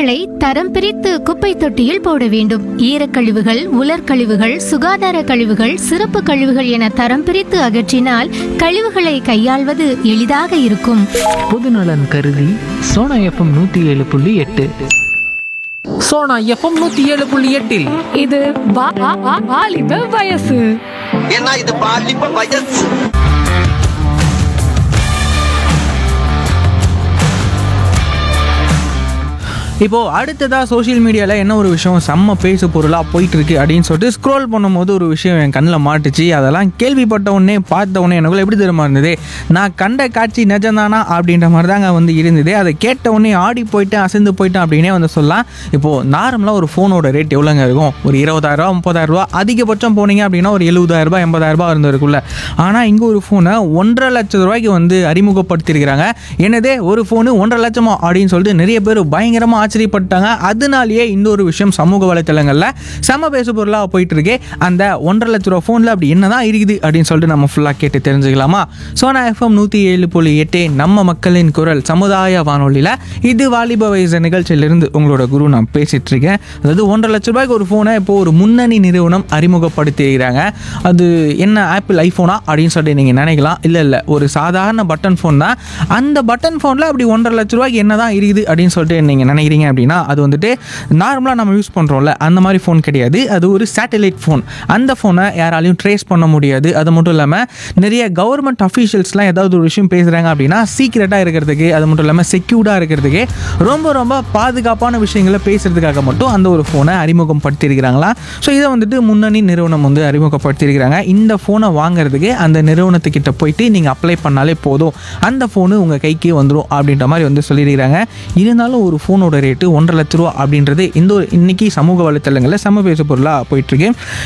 கழிவுகளை தரம் பிரித்து குப்பை தொட்டியில் போட வேண்டும் ஈரக்கழிவுகள் உலர்கழிவுகள் சுகாதார கழிவுகள் சிறப்பு கழிவுகள் என தரம் பிரித்து அகற்றினால் கழிவுகளை கையாள்வது எளிதாக இருக்கும் பொதுநலன் கருதி சோனா எஃப்எம் நூற்றி ஏழு புள்ளி எட்டு சோனா எஃப்எம் நூற்றி ஏழு புள்ளி எட்டில் இது வா- வா- வா- வாலிப வயசு ஏன்னா இது பாலிப்ப வயசு இப்போ அடுத்ததா சோஷியல் மீடியாவில் என்ன ஒரு விஷயம் செம்ம பேசு பொருளாக போயிட்டு இருக்கு அப்படின்னு சொல்லிட்டு ஸ்க்ரோல் பண்ணும்போது ஒரு விஷயம் என் கண்ணில் மாட்டுச்சு அதெல்லாம் கேள்விப்பட்ட உடனே பார்த்த உடனே எனக்குள்ள எப்படி தெரியுமா இருந்தது நான் கண்ட காட்சி நிஜம்தானா அப்படின்ற மாதிரி தாங்க வந்து இருந்தது அதை கேட்ட உடனே ஆடி போயிட்டேன் அசந்து போயிட்டேன் அப்படின்னே வந்து சொல்லலாம் இப்போ நார்மலாக ஒரு ஃபோனோட ரேட் எவ்வளோங்க இருக்கும் ஒரு இருபதாயிரரூவா முப்பதாயிரரூவா அதிகபட்சம் போனீங்க அப்படின்னா ஒரு எழுபதாயிரரூபா எண்பதாயிரரூபா இருந்திருக்குல்ல ஆனால் இங்கே ஒரு ஃபோனை ஒன்றரை லட்சம் ரூபாய்க்கு வந்து அறிமுகப்படுத்தியிருக்கிறாங்க என்னதே ஒரு ஃபோனு ஒன்றரை லட்சமா அப்படின்னு சொல்லிட்டு நிறைய பேர் பயங்கரமாக ஆச்சரியப்பட்டாங்க அதனாலேயே இந்த ஒரு விஷயம் சமூக வலைத்தளங்களில் செம பேசு பொருளாக போயிட்டு இருக்கு அந்த ஒன்றரை லட்ச ரூபா ஃபோனில் அப்படி என்னதான் இருக்குது அப்படின்னு சொல்லிட்டு நம்ம ஃபுல்லாக கேட்டு தெரிஞ்சுக்கலாமா சோனா எஃப்எம் நூற்றி ஏழு புள்ளி எட்டு நம்ம மக்களின் குரல் சமுதாய வானொலியில் இது வாலிப வயசு நிகழ்ச்சியிலிருந்து உங்களோட குரு நான் பேசிட்டு இருக்கேன் அதாவது ஒன்றரை லட்ச ரூபாய்க்கு ஒரு ஃபோனை இப்போ ஒரு முன்னணி நிறுவனம் அறிமுகப்படுத்தியிருக்கிறாங்க அது என்ன ஆப்பிள் ஐஃபோனா அப்படின்னு சொல்லிட்டு நீங்கள் நினைக்கலாம் இல்லை இல்லை ஒரு சாதாரண பட்டன் ஃபோன் தான் அந்த பட்டன் ஃபோனில் அப்படி ஒன்றரை லட்ச ரூபாய்க்கு என்ன தான் இருக்குது அப்படின்னு சொல்லிட்டு நீங்கள் நினைக்கிறீங்க அப்படின்னா அது வந்துட்டு நார்மலாக நம்ம யூஸ் பண்ணுறோம்ல அந்த மாதிரி ஃபோன் கிடையாது அது ஒரு சேட்டலைட் ஃபோன் அந்த ஃபோனை யாராலையும் ட்ரேஸ் பண்ண முடியாது அது மட்டும் இல்லாமல் நிறைய கவர்மெண்ட் அஃபீஷியல்ஸ்லாம் ஏதாவது ஒரு விஷயம் பேசுகிறாங்க அப்படின்னா சீக்கிரட்டாக இருக்கிறதுக்கு அது மட்டும் இல்லாமல் செக்யூர்டாக இருக்கிறதுக்கு ரொம்ப ரொம்ப பாதுகாப்பான விஷயங்களை பேசுறதுக்காக மட்டும் அந்த ஒரு ஃபோனை அறிமுகப்படுத்தியிருக்கிறாங்களா ஸோ இதை வந்துட்டு முன்னணி நிறுவனம் வந்து அறிமுகப்படுத்தியிருக்கிறாங்க இந்த ஃபோனை வாங்குறதுக்கு அந்த நிறுவனத்துக்கிட்ட போயிட்டு நீங்கள் அப்ளை பண்ணாலே போதும் அந்த ஃபோனு உங்கள் கைக்கு வந்துடும் அப்படின்ற மாதிரி வந்து சொல்லியிருக்கிறாங்க இருந்தாலும் ஒரு ஃபோனோட ரேட்டு ஒன்றரை லட்ச ரூபா அப்படின்றது இந்த ஒரு இன்னைக்கு சமூக வலைத்தளங்களில் சம பேசு பொருளாக போயிட்டுருக்கு